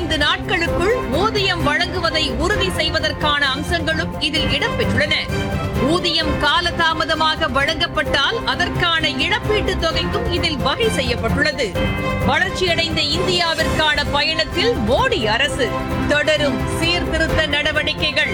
பதினைந்து நாட்களுக்குள் ஊதியம் வழங்குவதை உறுதி செய்வதற்கான அம்சங்களும் இதில் இடம்பெற்றுள்ளன ஊதியம் காலதாமதமாக வழங்கப்பட்டால் அதற்கான இழப்பீட்டுத் தொகைக்கும் இதில் வகை செய்யப்பட்டுள்ளது வளர்ச்சியடைந்த இந்தியாவிற்கான பயணத்தில் மோடி அரசு தொடரும் சீர்திருத்த நடவடிக்கைகள்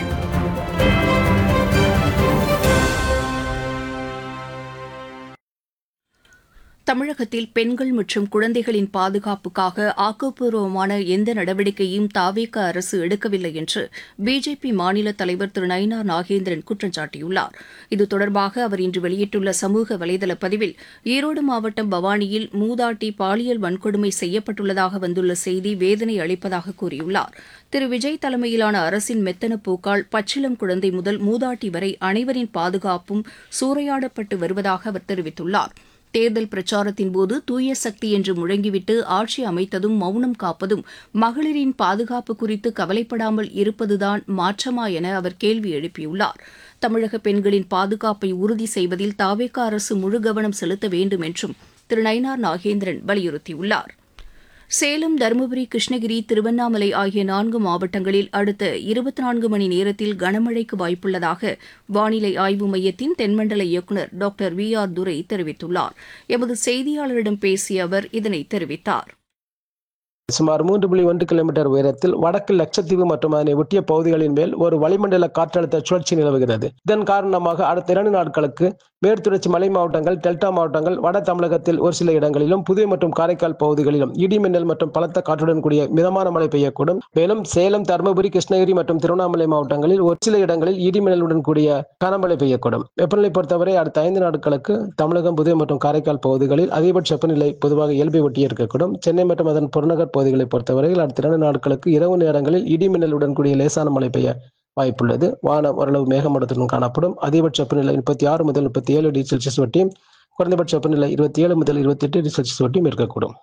தமிழகத்தில் பெண்கள் மற்றும் குழந்தைகளின் பாதுகாப்புக்காக ஆக்கப்பூர்வமான எந்த நடவடிக்கையும் தாவேக அரசு எடுக்கவில்லை என்று பிஜேபி மாநில தலைவர் திரு நயினார் நாகேந்திரன் குற்றம் சாட்டியுள்ளார் இது தொடர்பாக அவர் இன்று வெளியிட்டுள்ள சமூக வலைதள பதிவில் ஈரோடு மாவட்டம் பவானியில் மூதாட்டி பாலியல் வன்கொடுமை செய்யப்பட்டுள்ளதாக வந்துள்ள செய்தி வேதனை அளிப்பதாக கூறியுள்ளார் திரு விஜய் தலைமையிலான அரசின் மெத்தன போக்கால் பச்சிளம் குழந்தை முதல் மூதாட்டி வரை அனைவரின் பாதுகாப்பும் சூறையாடப்பட்டு வருவதாக அவர் தெரிவித்துள்ளார் தேர்தல் பிரச்சாரத்தின் போது தூய சக்தி என்று முழங்கிவிட்டு ஆட்சி அமைத்ததும் மௌனம் காப்பதும் மகளிரின் பாதுகாப்பு குறித்து கவலைப்படாமல் இருப்பதுதான் மாற்றமா என அவர் கேள்வி எழுப்பியுள்ளார் தமிழக பெண்களின் பாதுகாப்பை உறுதி செய்வதில் தாவேக அரசு முழு கவனம் செலுத்த வேண்டும் என்றும் திரு நயினார் நாகேந்திரன் வலியுறுத்தியுள்ளார் சேலம் தருமபுரி கிருஷ்ணகிரி திருவண்ணாமலை ஆகிய நான்கு மாவட்டங்களில் அடுத்த இருபத்தி நான்கு மணி நேரத்தில் கனமழைக்கு வாய்ப்புள்ளதாக வானிலை ஆய்வு மையத்தின் தென்மண்டல இயக்குநர் டாக்டர் வி ஆர் துரை தெரிவித்துள்ளார் எமது செய்தியாளரிடம் பேசிய அவர் இதனை தெரிவித்தார் சுமார் மூன்று புள்ளி ஒன்று கிலோமீட்டர் உயரத்தில் வடக்கு லட்சத்தீவு மற்றும் அதனை ஒட்டிய பகுதிகளின் மேல் ஒரு வளிமண்டல காற்றழுத்த சுழற்சி நிலவுகிறது இதன் காரணமாக அடுத்த இரண்டு நாட்களுக்கு மேற்குத்தொடர்ச்சி மலை மாவட்டங்கள் டெல்டா மாவட்டங்கள் வட தமிழகத்தில் ஒரு சில இடங்களிலும் புதுவை மற்றும் காரைக்கால் பகுதிகளிலும் இடி மின்னல் மற்றும் பலத்த காற்றுடன் கூடிய மிதமான மழை பெய்யக்கூடும் மேலும் சேலம் தருமபுரி கிருஷ்ணகிரி மற்றும் திருவண்ணாமலை மாவட்டங்களில் ஒரு சில இடங்களில் இடி மின்னலுடன் கூடிய கனமழை பெய்யக்கூடும் வெப்பநிலை பொறுத்தவரை அடுத்த ஐந்து நாட்களுக்கு தமிழகம் புதுவை மற்றும் காரைக்கால் பகுதிகளில் அதிகபட்ச வெப்பநிலை பொதுவாக இயல்பை ஒட்டி இருக்கக்கூடும் சென்னை மற்றும் அதன் புறநகர் பகுதிகளை பொறுத்தவரையில் அடுத்த இரண்டு நாட்களுக்கு இரவு நேரங்களில் இடி மின்னலுடன் கூடிய லேசான மழை பெய்ய வாய்ப்புள்ளது வானம் ஓரளவு மேகமூட்டத்துடன் காணப்படும் அதிகபட்ச வெப்பநிலை முப்பத்தி ஆறு முதல் முப்பத்தி ஏழு டிகிரி செல்சியஸ் வட்டியும் குறைந்தபட்ச வெப்பநிலை இருபத்தி ஏழு முதல் இருபத்தி எட்டு டிகிரி செல்சியஸ் வட்டியும் இருக்கக்கூடும்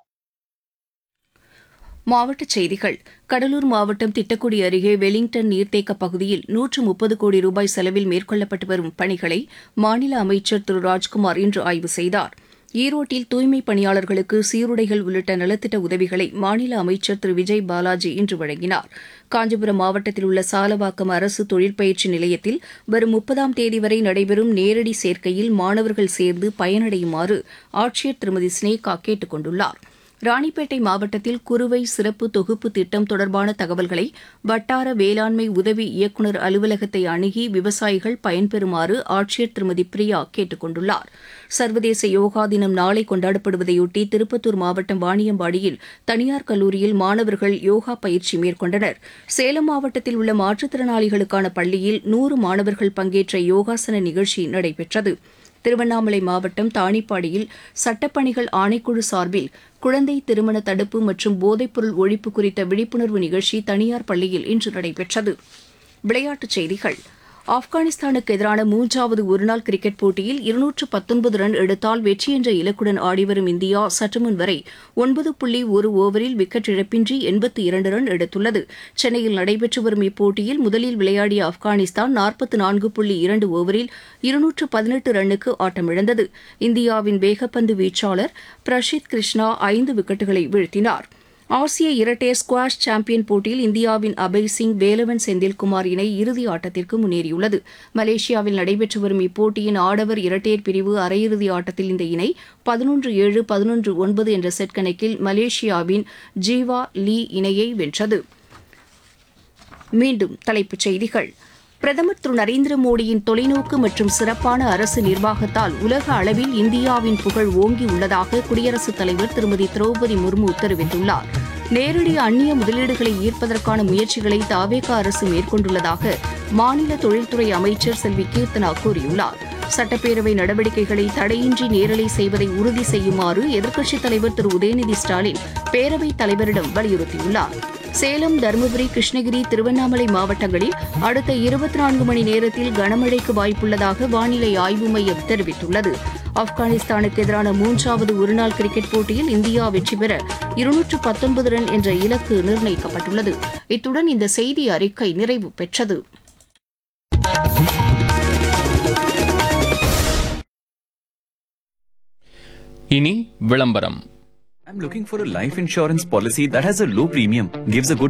மாவட்டச் செய்திகள் கடலூர் மாவட்டம் திட்டக்குடி அருகே வெலிங்டன் நீர்த்தேக்க பகுதியில் நூற்று முப்பது கோடி ரூபாய் செலவில் மேற்கொள்ளப்பட்டு வரும் பணிகளை மாநில அமைச்சர் திரு ராஜ்குமார் இன்று ஆய்வு செய்தார் ஈரோட்டில் தூய்மைப் பணியாளர்களுக்கு சீருடைகள் உள்ளிட்ட நலத்திட்ட உதவிகளை மாநில அமைச்சர் திரு விஜய் பாலாஜி இன்று வழங்கினார் காஞ்சிபுரம் மாவட்டத்தில் உள்ள சாலவாக்கம் அரசு தொழிற்பயிற்சி நிலையத்தில் வரும் முப்பதாம் தேதி வரை நடைபெறும் நேரடி சேர்க்கையில் மாணவர்கள் சேர்ந்து பயனடையுமாறு ஆட்சியர் திருமதி ஸ்னேகா கேட்டுக் கொண்டுள்ளார் ராணிப்பேட்டை மாவட்டத்தில் குறுவை சிறப்பு தொகுப்பு திட்டம் தொடர்பான தகவல்களை வட்டார வேளாண்மை உதவி இயக்குநர் அலுவலகத்தை அணுகி விவசாயிகள் பயன்பெறுமாறு ஆட்சியர் திருமதி பிரியா கேட்டுக் கொண்டுள்ளார் சர்வதேச யோகா தினம் நாளை கொண்டாடப்படுவதையொட்டி திருப்பத்தூர் மாவட்டம் வாணியம்பாடியில் தனியார் கல்லூரியில் மாணவர்கள் யோகா பயிற்சி மேற்கொண்டனர் சேலம் மாவட்டத்தில் உள்ள மாற்றுத்திறனாளிகளுக்கான பள்ளியில் நூறு மாணவர்கள் பங்கேற்ற யோகாசன நிகழ்ச்சி நடைபெற்றது திருவண்ணாமலை மாவட்டம் தாணிப்பாடியில் சட்டப்பணிகள் ஆணைக்குழு சார்பில் குழந்தை திருமண தடுப்பு மற்றும் போதைப்பொருள் ஒழிப்பு குறித்த விழிப்புணர்வு நிகழ்ச்சி தனியார் பள்ளியில் இன்று நடைபெற்றது விளையாட்டுச் செய்திகள் ஆப்கானிஸ்தானுக்கு எதிரான மூன்றாவது ஒருநாள் கிரிக்கெட் போட்டியில் இருநூற்று பத்தொன்பது ரன் எடுத்தால் வெற்றி என்ற இலக்குடன் ஆடிவரும் இந்தியா சற்றுமுன் வரை ஒன்பது புள்ளி ஒரு ஓவரில் விக்கெட் இழப்பின்றி எண்பத்தி இரண்டு ரன் எடுத்துள்ளது சென்னையில் நடைபெற்று வரும் இப்போட்டியில் முதலில் விளையாடிய ஆப்கானிஸ்தான் நாற்பத்து நான்கு புள்ளி இரண்டு ஓவரில் இருநூற்று பதினெட்டு ரன்னுக்கு ஆட்டமிழந்தது இந்தியாவின் வேகப்பந்து வீச்சாளர் பிரஷித் கிருஷ்ணா ஐந்து விக்கெட்டுகளை வீழ்த்தினார் ஆசிய இரட்டையர் ஸ்குவாஷ் சாம்பியன் போட்டியில் இந்தியாவின் அபய் சிங் வேலவன் செந்தில்குமார் இணை இறுதி ஆட்டத்திற்கு முன்னேறியுள்ளது மலேசியாவில் நடைபெற்று வரும் இப்போட்டியின் ஆடவர் இரட்டையர் பிரிவு அரையிறுதி ஆட்டத்தில் இந்த இணை பதினொன்று ஏழு பதினொன்று ஒன்பது என்ற செட் கணக்கில் மலேசியாவின் ஜீவா லீ இணையை வென்றது மீண்டும் தலைப்புச் செய்திகள் பிரதமர் திரு நரேந்திர மோடியின் தொலைநோக்கு மற்றும் சிறப்பான அரசு நிர்வாகத்தால் உலக அளவில் இந்தியாவின் புகழ் ஓங்கி உள்ளதாக குடியரசுத் தலைவர் திருமதி திரௌபதி முர்மு தெரிவித்துள்ளார் நேரடி அந்நிய முதலீடுகளை ஈர்ப்பதற்கான முயற்சிகளை தாவேகா அரசு மேற்கொண்டுள்ளதாக மாநில தொழில்துறை அமைச்சர் செல்வி கீர்த்தனா கூறியுள்ளார் சட்டப்பேரவை நடவடிக்கைகளை தடையின்றி நேரலை செய்வதை உறுதி செய்யுமாறு எதிர்க்கட்சித் தலைவர் திரு உதயநிதி ஸ்டாலின் பேரவைத் தலைவரிடம் வலியுறுத்தியுள்ளார் சேலம் தருமபுரி கிருஷ்ணகிரி திருவண்ணாமலை மாவட்டங்களில் அடுத்த இருபத்தி நான்கு மணி நேரத்தில் கனமழைக்கு வாய்ப்புள்ளதாக வானிலை ஆய்வு மையம் தெரிவித்துள்ளது ஆப்கானிஸ்தானுக்கு எதிரான மூன்றாவது ஒருநாள் கிரிக்கெட் போட்டியில் இந்தியா வெற்றி பெற இருநூற்று பத்தொன்பது ரன் என்ற இலக்கு நிர்ணயிக்கப்பட்டுள்ளது இத்துடன் இந்த செய்தி அறிக்கை நிறைவு பெற்றது இனி விளம்பரம் I'm looking for a life insurance policy that has a low premium, gives a good